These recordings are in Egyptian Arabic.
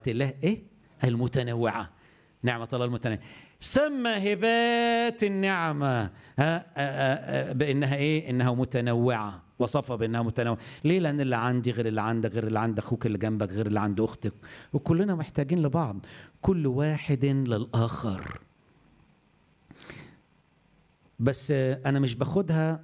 الله ايه المتنوعه نعمه الله المتنوعه سمى هبات النعمه ها آآ آآ بانها ايه انها متنوعه وصفها بانها متنوعه ليه لان اللي عندي غير اللي عندك غير اللي عند اخوك اللي جنبك غير اللي عند اختك وكلنا محتاجين لبعض كل واحد للاخر بس انا مش باخدها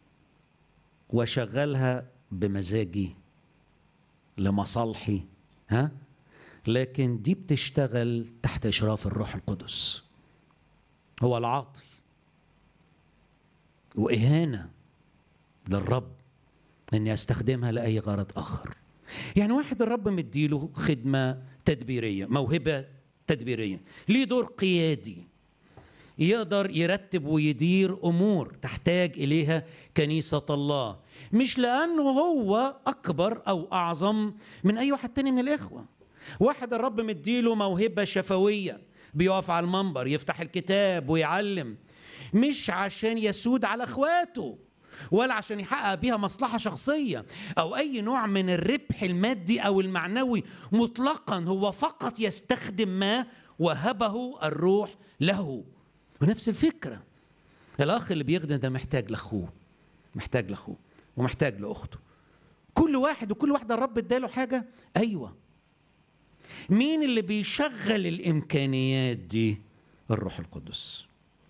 واشغلها بمزاجي لمصالحي ها لكن دي بتشتغل تحت اشراف الروح القدس هو العاطي واهانه للرب اني استخدمها لاي غرض اخر يعني واحد الرب مديله خدمه تدبيريه موهبه تدبيريه ليه دور قيادي يقدر يرتب ويدير امور تحتاج اليها كنيسه الله مش لانه هو اكبر او اعظم من اي واحد تاني من الاخوه واحد الرب مديله موهبه شفويه بيقف على المنبر يفتح الكتاب ويعلم مش عشان يسود على اخواته ولا عشان يحقق بيها مصلحة شخصية أو أي نوع من الربح المادي أو المعنوي مطلقا هو فقط يستخدم ما وهبه الروح له ونفس الفكرة الأخ اللي بيخدم ده محتاج لأخوه محتاج لأخوه ومحتاج لأخته كل واحد وكل واحدة الرب اداله حاجة أيوة مين اللي بيشغل الإمكانيات دي الروح القدس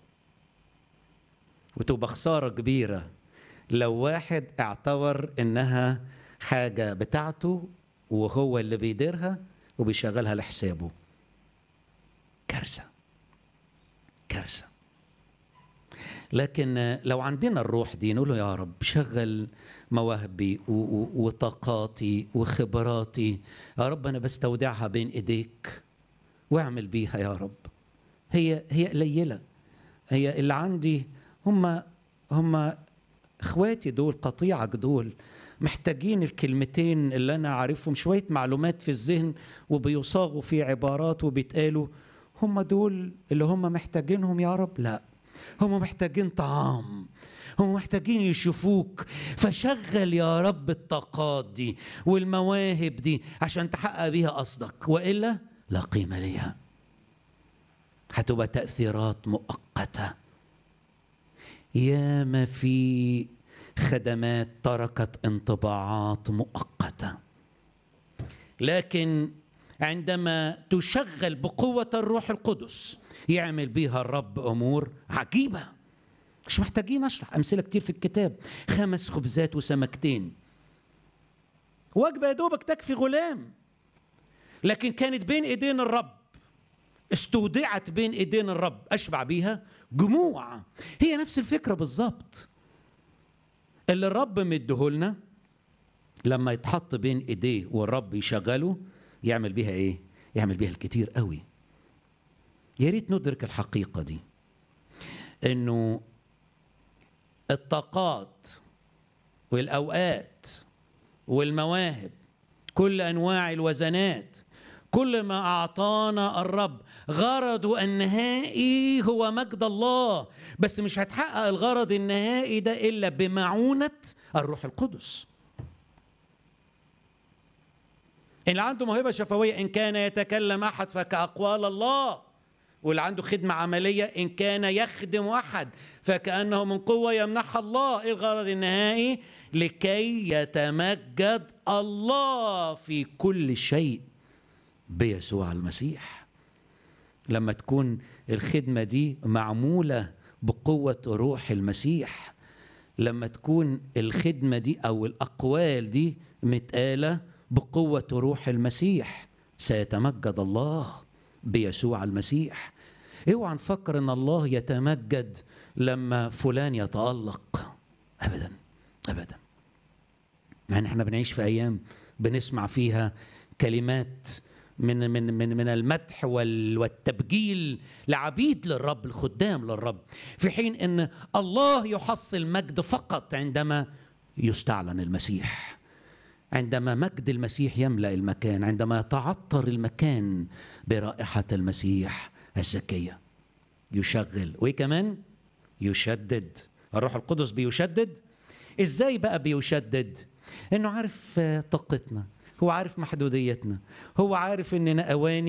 وتبقى خسارة كبيرة لو واحد اعتبر انها حاجة بتاعته وهو اللي بيديرها وبيشغلها لحسابه كارثة كارثة لكن لو عندنا الروح دي نقول له يا رب شغل مواهبي وطاقاتي وخبراتي يا رب انا بستودعها بين ايديك واعمل بيها يا رب هي هي قليله هي اللي عندي هم هم اخواتي دول قطيعك دول محتاجين الكلمتين اللي انا عارفهم شويه معلومات في الذهن وبيصاغوا في عبارات وبيتقالوا هم دول اللي هم محتاجينهم يا رب لا هم محتاجين طعام هم محتاجين يشوفوك فشغل يا رب الطاقات دي والمواهب دي عشان تحقق بيها قصدك والا لا قيمه ليها هتبقى تاثيرات مؤقته ياما في خدمات تركت انطباعات مؤقته لكن عندما تشغل بقوه الروح القدس يعمل بيها الرب امور عجيبه مش محتاجين اشرح امثله كتير في الكتاب خمس خبزات وسمكتين وجبه يا دوبك تكفي غلام لكن كانت بين ايدين الرب استودعت بين ايدين الرب اشبع بيها جموع هي نفس الفكره بالظبط اللي الرب مديهولنا لما يتحط بين ايديه والرب يشغله يعمل بيها ايه يعمل بيها الكتير قوي يا ريت ندرك الحقيقه دي انه الطاقات والاوقات والمواهب كل انواع الوزنات كل ما اعطانا الرب غرضه النهائي هو مجد الله بس مش هتحقق الغرض النهائي ده الا بمعونه الروح القدس اللي عنده موهبه شفويه ان كان يتكلم احد فكاقوال الله واللي عنده خدمة عملية إن كان يخدم أحد فكأنه من قوة يمنحها الله إيه الغرض النهائي لكي يتمجد الله في كل شيء بيسوع المسيح لما تكون الخدمة دي معمولة بقوة روح المسيح لما تكون الخدمة دي أو الأقوال دي متقالة بقوة روح المسيح سيتمجد الله بيسوع المسيح اوعى نفكر ان الله يتمجد لما فلان يتألق ابدا ابدا مع ان احنا بنعيش في ايام بنسمع فيها كلمات من من من من المدح والتبجيل لعبيد للرب الخدام للرب في حين ان الله يحصل مجد فقط عندما يستعلن المسيح عندما مجد المسيح يملا المكان عندما يتعطر المكان برائحه المسيح الزكيه يشغل وايه كمان يشدد الروح القدس بيشدد ازاي بقى بيشدد انه عارف طاقتنا هو عارف محدوديتنا هو عارف اننا اواني